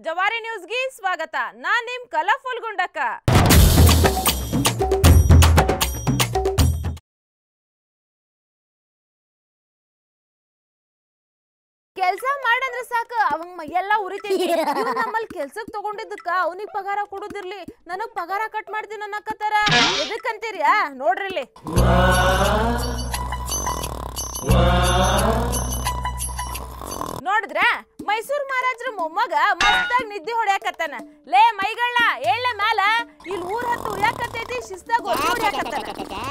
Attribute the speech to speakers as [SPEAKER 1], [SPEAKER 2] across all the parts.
[SPEAKER 1] ಜವಾರಿ ನ್ಯೂಸ್ಗೆ ಸ್ವಾಗತ ನಾನ್ ನಿಮ್ ಕಲರ್ಫುಲ್ ಗುಂಡಕ್ಕ ಕೆಲ್ಸ ಮಾಡಂದ್ರೆ ಸಾಕ ಅವಂಗ್ ಮೈಯೆಲ್ಲ ಉರಿತೈತಿ ಇವ್ನ್ ನಮ್ಮಲ್ಲಿ ಕೆಲ್ಸಕ್ ತಗೊಂಡಿದ್ದಕ್ಕ ಅವನಿಗೆ ಪಗಾರ ಕೊಡುದಿರ್ಲಿ ನನಗ್ ಪಗಾರ ಕಟ್ ಮಾಡ್ತೀನಿ ಅನ್ನಕತ್ತಾರ ಎದಕ್ಕಂತೀರ್ಯಾ ನೋಡ್ರಿ ಇಲ್ಲಿ ನೋಡಿದ್ರ ಮೈಸೂರ್ ಮಹಾರಾಜ್ರ ಮೊಮ್ಮಗ ಮಸ್ತಾಗ್ ನಿದ್ದೆ ಹೊಡ್ಯಾಕತ್ತಾನ ಲೇ ಮೈಗಳ್ ಏಳ್ಳೆ ಮ್ಯಾಲ ಇಲ್ಲಿ ಊರ್ ಹತ್ತು ಉಳ್ಯಾಕತ್ತೈತಿ ಶಿಸ್ತಾಗ ಒದ್ದು ಉಳ್ಯಾಕತ್ತಾನ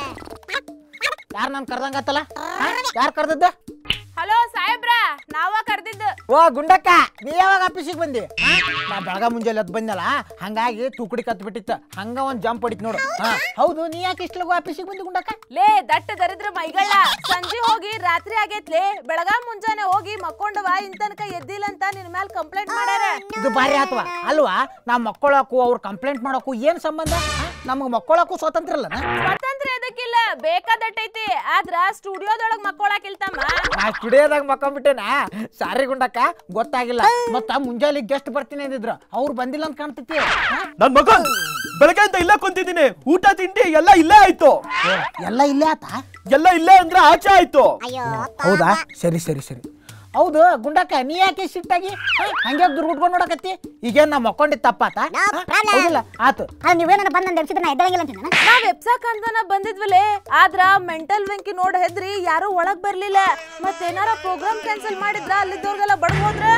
[SPEAKER 2] ಯಾರು ನಾನು ಕರ್ದಂಗತ್ತಲ್ಲ ಯಾರು ಕರ್ದದ್ದ
[SPEAKER 1] ಹಲೋ ಸಾಹೇಬ್ರ ನಾವ ಕರ್ದಿದ್ದ
[SPEAKER 2] ಓ ಗುಂಡಕ್ಕ ನೀ ಯಾವಾಗ ಆಫೀಸಿಗೆ ಬಂದಿ ಹಾ? ನಾ ಬೆಳಗ ಮುಂಜಾನೆ ಎದ್ದು ಬಂದಲ್ಲ ಹಂಗಾಗಿ ತುಕಡಿ ಕತ್ ಬಿಟ್ಟಿತ್ತ ಹಂಗ ಒಂದ್ ಜಂಪ್ ಹೊಡಿತ್ ನೋಡು ಹಾ ಹೌದು ನೀ ಯಾಕೆ ಇಷ್ಟು ಲಗು ಆಫೀಸಿಗೆ ಬಂದಿ ಗುಂಡಕ್ಕ
[SPEAKER 1] ಲೇ ದಟ್ಟ ದರಿದ್ರ ಮೈಗಳ್ ಸಂಜೆ ಹೋಗಿ ರಾತ್ರಿ ಆಗೈತ್ಲೆ ಬೆಳಗ ಮುಂಜಾನೆ ಹೋಗಿ ಮಕ್ಕೊಂಡವ ಇಂತನಕ ಎದ್ದಿಲ್ಲ ಅಂತ ನಿನ್ ಮ್ಯಾಲ ಕಂಪ್ಲೇಂಟ್ ಮಾಡ್ಯಾರ
[SPEAKER 2] ಇದು ಭಾರಿ ಆತ್ವ ಅಲ್ವಾ ನಾ ಮಕ್ಕಳಕ್ಕೂ ಅವ್ರು ಕಂಪ್ಲೇಂಟ್ ಮಾಡೋಕ್ಕೂ ಏನ್ ಸಂಬಂಧ ನಮಗೆ ಮಕ್ಕಳಕ್ಕೂ ಸ್ವಾತಂತ್ರ್ಯ ಇಲ್ಲ
[SPEAKER 1] ಸ್ವಾತಂತ್ರ್ಯ ಎದಕ್ಕಿಲ್ಲ ಬೇಕಾದಟ್ಟೈತಿ ಆದ್ರ ಸ್ಟುಡಿಯೋದೊಳಗ್ ಮಕ್ಕೊಳಕಿಲ್ತಮ್ಮ
[SPEAKER 2] ನಾ ಸ್ಟುಡಿಯೋದಾಗ ಮಕ್ಕೊಂಬಿಟ್ಟೆನ ಸಾರಿ ಗುಂಡಕ್ಕ ಗೊತ್ತಾಗಿಲ್ಲ ಮತ್ತ ಮುಂಜಾನೆ ಗೆಸ್ಟ್ ಬರ್ತೀನಿ ಅಂದಿದ್ರು ಅವ್ರು ಬಂದಿಲ್ಲ ಅಂತ ಕಾಣ್ತೈತಿ ಹಾ?
[SPEAKER 3] ನನ್ ಮಗ ಬೆಳಗ್ಗೆ ಅಂತ ಇಲ್ಲೇ ಕುಂತಿದ್ದೀನಿ ಊಟ ತಿಂಡಿ ಎಲ್ಲ ಇಲ್ಲೇ ಆಯ್ತು
[SPEAKER 2] ಏ, ಎಲ್ಲ ಇಲ್ಲೇ ಆತ
[SPEAKER 3] ಎಲ್ಲ ಇಲ್ಲೇ ಅಂದ್ರೆ ಆಚೆ ಆಯ್ತು
[SPEAKER 2] ಹೌದಾ ಸರಿ ಸರಿ ಸರಿ ಹೌದು ಗುಂಡಕ್ಕ ನೀ ಯಾಕೆ ಸಿಟ್ಟಾಗಿ ಹಾ? ಹಂಗೆ ದುರ್ಗುಟ್ಕೊಂಡು ನೋಡಕತ್ತಿ ಈಗೇನ್ ನಾ ಮಕ್ಕೊಂಡಿದ್ ತಪ್ಪಾತ ಹಾ? ಹೌದಿಲ್ಲ ಆತು
[SPEAKER 4] ಆ ನೀವೇನ ಬಂದ್ ನನ್ನ ಎಬ್ಸಿದ್ರೆ ನಾ ಎದ್ದಳಂಗಿಲ್ಲ ಅಂತೀನಿ ನಾನು.
[SPEAKER 1] ನಾವ್ ಎಪ್ಸಾಕ್ ಅಂತನ ಬಂದಿದ್ವಲೆ ಆದ್ರ ಮೆಂಟಲ್ ವೆಂಕಿ ನೋಡ್ ಹೆದ್ರಿ ಯಾರು ಒಳಗ್ ಬರ್ಲಿಲ್ಲ ಮತ್ತೇನಾರ ಪ್ರೋಗ್ರಾಮ್ ಕ್ಯಾನ್ಸಲ್ ಮಾಡಿದ್ರ ಅಲ್ಲಿದ್ದವ್ರಿಗೆಲ್ಲ ಬಡದ್ ಹೋದ್ರ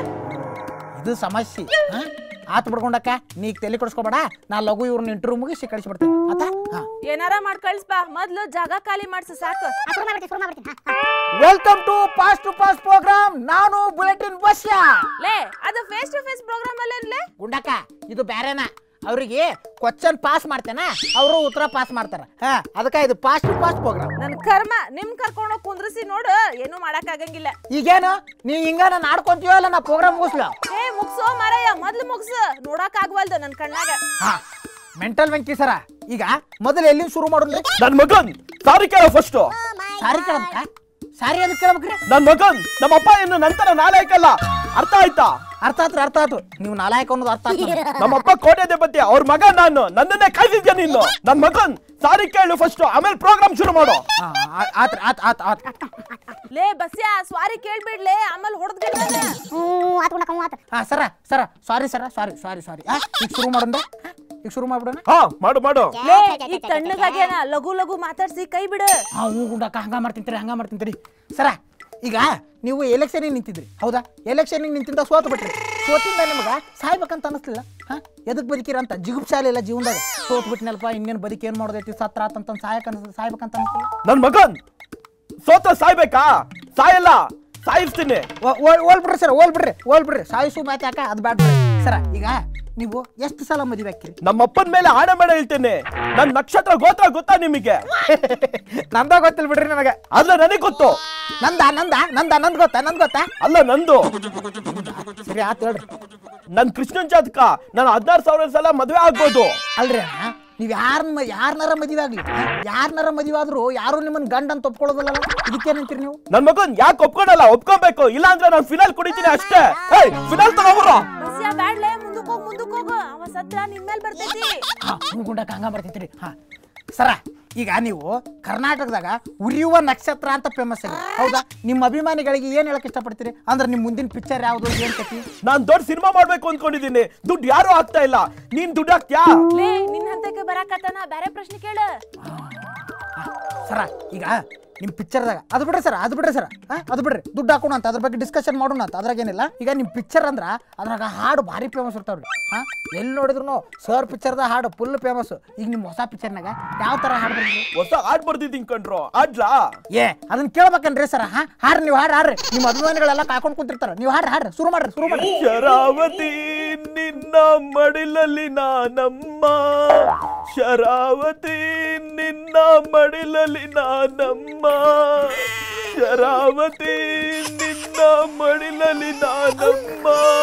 [SPEAKER 2] ಇದು ಸಮಸ್ಯೆ ಹಾ? ಆತ್ ಬಿಡ್ಕೊಂಡಕ್ಕ ನೀ ಈಗ ತಲೆ ಕೊಡಿಸ್ಕೊಬೇಡ ನಾ ಲಘು ಇವ್ರನ್ನ ಇಂಟರ್ವ್ಯೂ ಮುಗಿಸಿ ಕಳಿಸ್ಬಿಡ್ತೇನೆ ಆತಾ ಹಾ
[SPEAKER 1] ಏನಾರ ಮಾಡ್ ಕಳ್ಸ್ಬಾ ಮೊದ್ಲು ಜಾಗ ಖಾಲಿ ಮಾಡ್ಸ ಸಾಕು
[SPEAKER 4] ಆ, ಶುರು ಮಾಡ್ಬಿಡ್ತೀನಿ ಶುರು ಮಾಡ್ಬಿಡ್ತೀನಿ ಹಾ, ಹಾ.
[SPEAKER 2] Welcome to past to past program ನಾನು ಬುಲೆಟಿನ್ ಬಸ್ಯ
[SPEAKER 1] ಲೇ ಅದು ಫೇಸ್ ಟು ಫೇಸ್ ಪ್ರೋಗ್ರಾಮ್ ಅಲ್ಲೇನ್ಲೆ
[SPEAKER 2] ಗುಂಡಕ್ಕ ಇದು ಬ್ಯಾರೇನ ಅವರಿಗೆ ಕ್ವಶನ್ ಪಾಸ್ ಮಾಡ್ತೇನ ಅವರು ಉತ್ತರ ಪಾಸ್ ಮಾಡ್ತಾರ ಹಾ ಅದಕ್ಕೆ ಇದು ಪಾಸ್ಟ್ ಟು ಪಾಸ್ಟ್ ಪ್ರೋಗ್ರಾಮ್
[SPEAKER 1] ನನ್ ಕರ್ಮ ನಿಮ್ ಕರ್ಕೊಂಡು ಕುಂದ್ರಿಸಿ ನೋಡು ಏನು ಮಾಡಕ್ ಆಗಂಗಿಲ್ಲ
[SPEAKER 2] ಈಗೇನು ನೀ ಹಿಂಗ ನಾನು ಆಡ್ಕೊಂತೀವೋ ಇಲ್ಲ ನಾ ಪ್ರೋಗ್ರಾಮ್ ಮುಗಿಸ್ಲ
[SPEAKER 1] ಏ ಮುಗ್ಸೋ ಮಾರಯ್ಯ ಮೊದ್ಲು ಮುಗ್ಸ ನೋಡಕ್ ಆಗ್ವಲ್ದು ನನ್ ಕಣ್ಣಾಗ
[SPEAKER 2] ಹಾ ಮೆಂಟಲ್ ವೆಂಕಿ ಸರ ಈಗ ಮೊದಲು ಎಲ್ಲಿಂದ ಶುರು ಮಾಡೋಣ್ರಿ
[SPEAKER 3] ನನ್ ಮಗನ್ ಸಾರಿ ಕೇಳ ಫಸ್ಟ್
[SPEAKER 2] ಸಾರಿ ಕೇಳ್ಬೇಕ ಸಾರಿ ಅದಕ್ಕೆ ಕೇಳ್ಬೇಕ್ರಿ
[SPEAKER 3] ನನ್ ಮಗನ್ ನಮ್ಮ ಅಪ್ಪ ಇನ್ನು ನಂತರ ನಾಲಾಯಕಲ್ಲ ಅರ್ಥ ಆಯ್ತಾ
[SPEAKER 2] ಅರ್ಥ ಆತ್ರಿ ಅರ್ಥ ಆತು ನೀವು ನಾಲಾಯಕ ಅನ್ನೋದು ಅರ್ಥ ಆತು ನನಗೆ.
[SPEAKER 3] ನಮ್ಮಪ್ಪ ಕೋಟೆ ದೇವತೆ ಅವ್ರ ಮಗ ನಾನು ನನ್ನನ್ನೇ ಕಾಯ್ದಿದ್ಯಾ ನೀನು ನನ್ ಮಗನ್ ಸಾರಿ ಕೇಳು ಫಸ್ಟ್ ಆಮೇಲೆ ಪ್ರೋಗ್ರಾಮ್ ಶುರು ಮಾಡು
[SPEAKER 2] ಹಾ, ಆ- ಆತ್ರಿ ಆತ್ ಆತ್ ಆತ್
[SPEAKER 1] ಲೇ ಬಸ್ಯ ಸ್ವಾರಿ ಕೇಳ್ಬಿಡ್ಲೆ ಆಮೇಲೆ ಹೊಡೆದ್
[SPEAKER 4] ಹ್ಞೂ ಆತು ಗುಂಡಕ್ಕ ಹ್ಞೂ ಆತು
[SPEAKER 2] ಹಾ ಸರ ಸರ ಸಾರಿ ಸರ ಸಾರಿ ಸಾರಿ ಸಾರಿ ಈಗ ಶುರು ಮಾಡೋಣ ಈಗ ಶುರು ಮಾಡ್ಬಿಡೋಣ
[SPEAKER 3] ಹಾ ಮಾಡು ಮಾಡು
[SPEAKER 1] ಲೇ ಈ ತಣ್ಣಗಾಗ್ಯಾನ ಲಘು ಲಘು ಮಾತಾಡ್ಸಿ ಕೈ ಬಿಡು
[SPEAKER 2] ಹಾ ಹೂ ಗುಂಡಕ್ಕ ಹಂಗ ಮಾಡ್ತಿಂತೀರಿ ಹಂಗ ಮಾಡ್ತಿಂತೀರಿ ಸರ ಈಗ ನೀವು ಎಲೆಕ್ಷನಿಗೆ ನಿಂತಿದ್ರಿ ಹೌದಾ ಎಲೆಕ್ಷನಿಗೆ ನಿಂತಿಂದ ಸೋತು ಬಿಟ್ರಿ ಸೋತಿಂದ ನಿಮ್ಗೆ ಸಾಯ್ಬೇಕಂತ ಅನಿಸ್ಲಿಲ್ಲ ಹಾ ಎದಕ್ ಬದುಕಿರ ಅಂತ ಜಿಗುಪ್ಸಾಲೆ ಇಲ್ಲ ಜೀವನದಾಗ ಸೋತ್ ಬಿಟ್ನಲ್ಪ ಇನ್ನೇನು ಬದುಕಿ ಏನು ಮಾಡೋದೈತಿ ಸತ್ರ ಆತಂತ ಸಾಯಕ ಅನ್ಸ್ ಸಾಯ್ಬೇಕಂತ ಅನಿಸ್ಲಿಲ್ಲ
[SPEAKER 3] ನನ್ ಮಗನ್ ಸೋತ ಸಾಯ್ಬೇಕಾ ಸಾಯಲ್ಲ ಸಾಯಿಸ್ತೀನಿ
[SPEAKER 2] ಓಲ್ ಬಿಡ್ರಿ ಸರ್ ಓಲ್ ಬಿಡ್ರಿ ಓಲ್ ಬಿಡ್ರಿ ಸಾಯಿಸು ಮಾತು ಯಾಕ ಅದು ಬ್ಯಾಡ ಬಿಡ್ರಿ ಸರ ಈಗ ನೀವು ಎಷ್ಟು ಸಲ ಮದುವೆ ಹಾಕಿರಿ
[SPEAKER 3] ನಮ್ಮ ಅಪ್ಪನ ಮೇಲೆ ಆಣೆ ಮಾಡ ಹೇಳ್ತೇನೆ ನನ್ ನಕ್ಷತ್ರ ಗೋತ್ರ ಗೊತ್ತಾ ನಿಮಗೆ
[SPEAKER 2] ನಂದ ಗೊತ್ತಿಲ್ಲ ಬಿಡ್ರಿ ನನಗೆ
[SPEAKER 3] ಅಲ್ಲ ನನಗೆ ಗೊತ್ತು
[SPEAKER 2] ನಂದ ನಂದ ನಂದ ನಂದ್ ಗೊತ್ತಾ ನಂದ್ ಗೊತ್ತಾ
[SPEAKER 3] ಅಲ್ಲ ನಂದು
[SPEAKER 2] ಸರಿ ಆತ್ ಹೇಳ್ರಿ
[SPEAKER 3] ನನ್ ಕೃಷ್ಣನ್ ಜಾತಕ ನಾನು ಹದಿನಾರು ಸಾವಿರ ಸಲ ಮದ್ವೆ ಆಗ್ಬೋದು
[SPEAKER 2] ಅಲ್ರಿ ಅಣ್ಣ ನೀವು ಯಾರನ್ನ ಯಾರನ್ನಾರ ಮದುವೆ ಆಗ್ಲಿ ಯಾರನ್ನಾರ ಮದುವೆ ಆದ್ರೂ ಯಾರು ನಿಮ್ಮನ್ನ ಗಂಡ ಅಂತ ಒಪ್ಕೊಳ್ಳೋದಲ್ಲ ಇದಕ್ಕೇನಂತೀರಿ ನೀವು
[SPEAKER 3] ನನ್ ಮಗನ್ ಯಾಕೆ ಒಪ್ಕೊಳಲ್ಲ ಒಪ್ಕೊಬೇಕು ಇಲ್ಲ ಅಂದ್ರೆ ನಾನು ಫಿನಾಲ್ ಕುಡಿತೀನಿ ಅಷ್ಟೇ ಏಯ್ ಫಿನಾಲ್ ತಗೋಬರ
[SPEAKER 1] ಬಸ್ಯ ಬ್ಯಾಡ್ಲೆ ಮುಂದಕ್ ಹೋಗ್ ಮುಂದಕ್ ಹೋಗು ಅವ ಸತ್ರ ನಿನ್ ಮೇಲ್ ಬರ್ತೈತಿ
[SPEAKER 2] ಹಾ ಹೂ ಗುಂಡಕ್ಕೆ ಹಂಗ ಬರ್ತೈತ್ರಿ ಹಾ ಸರ ಈಗ ನೀವು ಕರ್ನಾಟಕದಾಗ ಉರಿಯುವ ನಕ್ಷತ್ರ ಅಂತ ಫೇಮಸ್ ಆಗಿದೆ ಹೌದಾ ನಿಮ್ಮ ಅಭಿಮಾನಿಗಳಿಗೆ ಏನ್ ಹೇಳಕ್ ಇಷ್ಟಪಡ್ತೀರಿ ಅಂದ್ರೆ ನಿಮ್ಮ ಮುಂದಿನ ಪಿಕ್ಚರ್ ಯಾವುದು ಏನ್ ಕತಿ
[SPEAKER 3] ನಾನ್ ದೊಡ್ಡ ಸಿನಿಮಾ ಮಾಡ್ಬೇಕು ಅನ್ಕೊಂಡಿದ್ದೀನಿ ದುಡ್ಡು ಯಾರು ಆಗ್ತಾ ಇಲ್ಲ ನೀನ್ ದುಡ್ಡು ಹಾಕ್ತ್ಯಾ
[SPEAKER 1] ಲೇ ನಿನ್ ಹಂತಕ್ಕೆ ಬರಾಕತ್ತಾನ ಬ್ಯಾರೆ ಪ್ರಶ್ನೆ ಕೇಳು
[SPEAKER 2] ಸರ ಈಗ ನಿಮ್ಮ ಪಿಕ್ಚರ್ದಾಗ ಅದು ಬಿಡ್ರಿ ಸರ್ ಅದು ಬಿಡ್ರಿ ಸರ್ ಅದು ಬಿಡ್ರಿ ದುಡ್ಡು ಹಾಕೋಣ ಅಂತ ಅದ್ರ ಬಗ್ಗೆ ಡಿಸ್ಕಷನ್ ಮಾಡೋಣ ಅಂತ ಅದ್ರಾಗ ಏನಿಲ್ಲ ಈಗ ನಿಮ್ಮ ಪಿಕ್ಚರ್ ಅಂದ್ರ ಅದ್ರಾಗ ಹಾಡು ಭಾರಿ ಫೇಮಸ್ ಇರ್ತಾವ್ರಿ ಹಾ ಎಲ್ಲಿ ನೋಡಿದ್ರು ಸರ್ ಪಿಕ್ಚರ್ದ ಹಾಡು ಫುಲ್ ಫೇಮಸ್ ಈಗ ನಿಮ್ಮ ಹೊಸ ಪಿಕ್ಚರ್ನಾಗ ಯಾವ ಥರ ಹಾಡು ಬರ್ತೀರಿ
[SPEAKER 3] ಹೊಸ ಆಡ್ ಬರ್ದಿದ್ದೀನಿ ಕಣ್ರು ಆಡ್ಲಾ
[SPEAKER 2] ಏ ಅದನ್ನ ಕೇಳ್ಬೇಕನ್ರಿ ಸರ್ ಹಾ ಹಾಡ್ರಿ ನೀವು ಹಾಡು ಹಾಡ್ರಿ ನಿಮ್ಮ ಅಭಿಮಾನಿಗಳೆಲ್ಲ ಕಾಕೊಂಡು ಕೂತಿರ್ತಾರ ನೀವು ಹಾಡ್ರಿ ಹಾಡ್ರಿ ಶುರು ಮಾಡ್ರಿ ಶುರು ಮಾಡ್ರಿ
[SPEAKER 3] ಶರಾವತಿ ನಿನ್ನ ಮಡಿಲಲ್ಲಿ ನಾನಮ್ಮ ಶರಾವತಿ ನಿನ್ನ ಮಡಿಲಲ್ಲಿ ನಾನಮ್ಮ ಶರಾವತಿ ನಿನ್ನ ಮಡಿಲಲ್ಲಿ ನಾನಮ್ಮ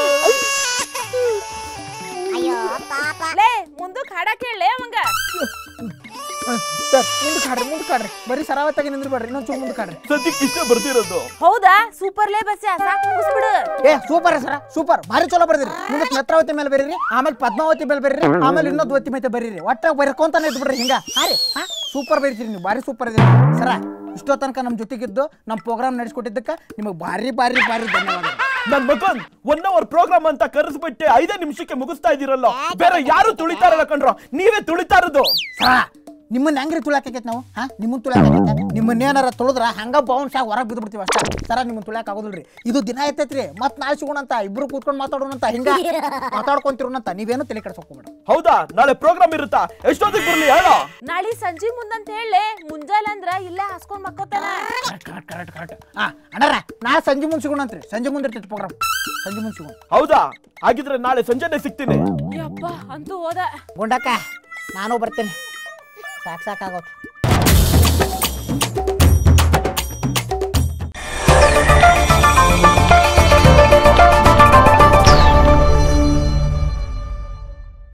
[SPEAKER 4] ಅಯ್ಯೋ ಪಾಪ
[SPEAKER 1] ಲೇ ಮುಂದಕ್ ಹಾಡ ಕೇಳಲೆ ಅವಂಗ
[SPEAKER 2] ಸರ್ ಮುಂದಕ್ಕೆ ಹಾಡ್ರಿ ಮುಂದಕ್ಕೆ ಕಾಡ್ರಿ ಬರೀ ಸರಾವತ್ತಾಗಿ ನಿಂದ್ರಬೇಡ್ರಿ ಇನ್ನೊಂದ್ ಚೂರು ಮುಂದೆ ಕಾಡ್ರಿ
[SPEAKER 3] ಸದ್ಯಕ್ಕೆ ಇಷ್ಟೇ ಬರ್ತಿರೋದು
[SPEAKER 1] ಹೌದಾ ಸೂಪರ್ ಲೇ ಬಸ್ಸ ಸಾಕು ಮುಗಿಸ್ಬಿಡು
[SPEAKER 2] ಏ ಸೂಪರ್ ಸರ ಸೂಪರ್ ಭಾರಿ ಚಲೋ ಬರ್ದಿರಿ ಮುಂದಕ್ಕೆ ನೇತ್ರಾವತಿ ಮೇಲೆ ಬರೀರಿ ಆಮೇಲೆ ಪದ್ಮಾವತಿ ಮೇಲೆ ಬರೀರಿ ಆಮೇಲೆ ಇನ್ನೊಂದು ಮೇಲೆ ಬರೀರಿ ಒಟ್ಟಾಗ ಬರ್ಕೊಂತಾನೆ ಇದ್ದು ಬಿಡ್ರಿ ಹಿಂಗ ಹಾ ರೀ ಹಾ ಸೂಪರ್ ಬರೀತೀರಿ ನೀವು ಭಾರಿ ಸೂಪರ್ ಇದೀರಿ ಸರ ಇಷ್ಟೋ ತನಕ ನಮ್ಮ ಜೊತೆಗಿದ್ದು ನಮ್ಮ ಪ್ರೋಗ್ರಾಮ್ ನಡೆಸ್ಕೊಟ್ಟಿದ್ದಕ್ಕೆ ನಿಮಗೆ ಭಾರಿ ಭಾರಿ ಭಾರಿ ಧನ್ಯವಾದ
[SPEAKER 3] ನನ್ ಮಗನ್ ಒನ್ ಅವರ್ ಪ್ರೋಗ್ರಾಮ್ ಅಂತ ಕರೆಸ್ಬಿಟ್ಟು ಐದೇ ನಿಮಿಷಕ್ಕೆ ಮುಗಿಸ್ತಾ ಇದೀರಲ್ಲ ಬೇರೆ ಯಾರು ತುಳಿತಾರಲ್ಲ ಕಣ್ರೋ ನೀವೇ ತುಳಿತಾ ಇರೋದು
[SPEAKER 2] ಸರ ನಿಮ್ಮನ್ನ ಹೆಂಗ್ರಿ ತುಳಾಕೈತೆ ನಾವು ಹಾ ನಿಮ್ಮನ್ನ ತುಳಾಕೈತೆ ನಿಮ್ಮನ್ನ ಏನಾರ ತುಳಿದ್ರ ಹಂಗ ಬೌನ್ಸ್ ಆಗಿ ಹೊರಗೆ ಬಿದ್ದು ಬಿಡ್ತೀವಿ ಅಷ್ಟೇ ಸರ ನಿಮ್ಮನ್ನ ತುಳಿಯಾಕ ಆಗೋದಿಲ್ರಿ ಇದು ದಿನ ಐತೈತ್ರಿ ಮತ್ ನಾಳೆ ಸಿಗೋಣಂತ ಇಬ್ರು ಕೂತ್ಕೊಂಡು ಮಾತಾಡೋಣಂತ ಹಿಂಗ ಮಾತಾಡ್ಕೊಂತಿರೋಣಂತ ನೀವೇನು ತಲೆ ಕೆಡ್ಸೋಕೋಬೇಡ
[SPEAKER 3] ಹೌದಾ ನಾಳೆ ಪ್ರೋಗ್ರಾಮ್ ಇರುತ್ತಾ ಎಷ್ಟೊತ್ತಿಗೆ ಬರ್ಲಿ ಹೇಳೋ
[SPEAKER 1] ನಾಳೆ ಸಂಜೆ ಮುಂದಂತ ಹೇಳಿ ಮುಂಜಾನೆ ಅಂದ್ರ ಇಲ್ಲೇ ಹಾಸ್ಕೊಂಡ್ ಮಕ್ಕೋತಾನ
[SPEAKER 2] ಕರೆಕ್ಟ್ ಕರೆಕ್ಟ್ ಕರೆಕ್ಟ್ ಹಾ ಅಣ್ಣಾರ ನಾಳೆ ಸಂಜೆ ಮುಂದೆ ಸಿಗೋಣಂತ್ರಿ ಸಂಜೆ ಮುಂದೆ ಇರ್ತೈತಿ ಪ್ರೋಗ್ರಾಮ್ ಸಂಜೆ ಮುಂದೆ ಸಿಗೋಣ
[SPEAKER 3] ಹೌದಾ ಹಾಗಿದ್ರೆ ನಾಳೆ ಸಂಜೆನೆ ಸಿಗ್ತೀನಿ
[SPEAKER 1] ಯಪ್ಪ ಅಂತೂ ಹೋದ
[SPEAKER 2] ಗುಂಡಕ್ಕ ನಾನು ಬರ್ತೇನೆ ಸಾಕು ಸಾಕಾಗೋದು